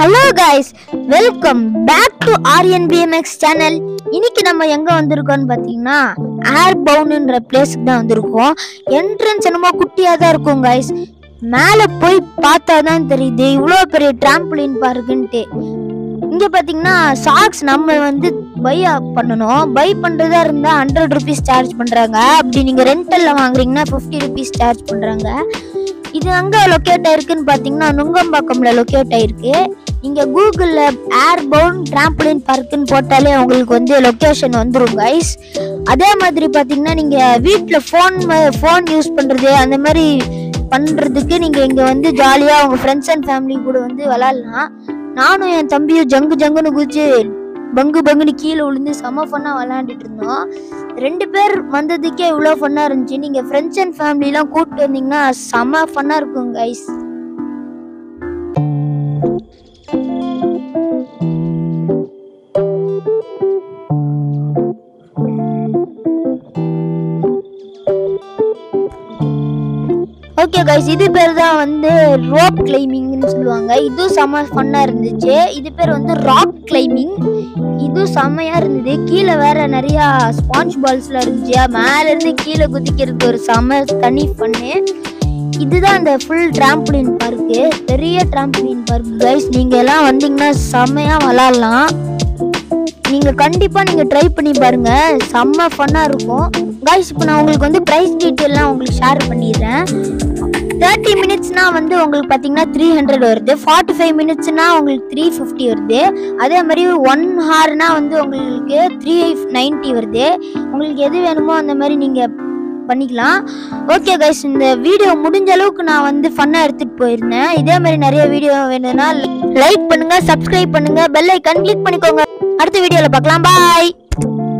hello guys welcome back to Aryan BMX channel இன்னைக்கு நம்ம எங்க வந்திருக்கோம்னு பாத்தீங்கன்னா ஏர் பவுன்ன்ற பிளேஸ்க்கு தான் வந்திருக்கோம் என்ட்ரன்ஸ் என்னமோ குட்டியா தான் இருக்கும் காய்ஸ் மேலே போய் பார்த்தா தான் தெரியுது இவ்வளோ பெரிய டிராம்பலின் பார்க்குன்ட்டு இங்க பாத்தீங்கன்னா சாக்ஸ் நம்ம வந்து பை பண்ணணும் பை பண்றதா இருந்தா ஹண்ட்ரட் ருபீஸ் சார்ஜ் பண்றாங்க அப்படி நீங்க ரெண்டல்ல வாங்குறீங்கன்னா ஃபிஃப்டி ருபீஸ் சார்ஜ் பண்றாங்க இது அங்க லொக்கேட் ஆயிருக்குன்னு பாத்தீங்கன்னா நுங்கம்பாக்கம்ல லொக்கேட் ஆயிருக்கு நீங்க கூகுள்ல ஏர் பவுன் டிராம்பலின் பார்க்குன்னு போட்டாலே உங்களுக்கு வந்து லொக்கேஷன் வந்துரும் கைஸ் அதே மாதிரி பாத்தீங்கன்னா நீங்க வீட்ல ஃபோன் ஃபோன் யூஸ் பண்றது அந்த மாதிரி பண்றதுக்கு நீங்க இங்க வந்து ஜாலியா உங்க ஃப்ரெண்ட்ஸ் அண்ட் ஃபேமிலி கூட வந்து விளாட்லாம் நானும் என் தம்பியும் ஜங்கு ஜங்குன்னு குதிச்சு பங்கு பங்குன்னு கீழே விழுந்து செம ஃபன்னாக விளாண்டுட்டு இருந்தோம் ரெண்டு பேர் வந்ததுக்கே இவ்வளோ ஃபன்னாக இருந்துச்சு நீங்கள் ஃப்ரெண்ட்ஸ் அண்ட் ஃபேமிலிலாம் கூப்பிட்டு வந்தீங்கன்னா செம ஃபன்னாக இருக்கும் கைஸ் ஓகே கைஸ் இது பேர் தான் வந்து ரோப் கிளைம்பிங்னு சொல்லுவாங்க இதுவும் செம்ம ஃபன்னாக இருந்துச்சு இது பேர் வந்து ராக் கிளைம்பிங் இதுவும் செம்மையாக இருந்தது கீழே வேற நிறையா ஸ்பாஞ்ச் பால்ஸ்லாம் இருந்துச்சு மேல இருந்து கீழே குதிக்கிறதுக்கு ஒரு செம்ம தனி ஃபன்னு இதுதான் அந்த ஃபுல் டிராம்பலின் பார்க்கு பெரிய டிராம்பலின் பார்க் கைஸ் நீங்கள் எல்லாம் வந்தீங்கன்னா செம்மையாக விளாட்லாம் நீங்கள் கண்டிப்பாக நீங்கள் ட்ரை பண்ணி பாருங்க செம்ம ஃபன்னாக இருக்கும் கைஸ் இப்போ நான் உங்களுக்கு வந்து ப்ரைஸ் டீட்டெயிலாம் உங்களுக்கு ஷேர் பண்ணிடுறேன் தேர்ட்டி மினிட்ஸ்னா வந்து உங்களுக்கு பார்த்தீங்கன்னா த்ரீ ஹண்ட்ரட் வருது ஃபார்ட்டி ஃபைவ் மினிட்ஸ்னா உங்களுக்கு த்ரீ ஃபிஃப்டி வருது அதே மாதிரி ஒன் ஹார்னா வந்து உங்களுக்கு த்ரீ நைன்ட்டி வருது உங்களுக்கு எது வேணுமோ அந்த மாதிரி நீங்கள் பண்ணிக்கலாம் ஓகே கைஸ் இந்த வீடியோ முடிஞ்ச அளவுக்கு நான் வந்து ஃபன்னாக எடுத்துகிட்டு போயிருந்தேன் இதே மாதிரி நிறைய வீடியோ வேணும்னா லைக் பண்ணுங்க சப்ஸ்கிரைப் பண்ணுங்க பெல் ஐக்கன் கிளிக் பண்ணிக்கோங்க அடுத்த வீடியோவில் பார்க்கலாம் பாய்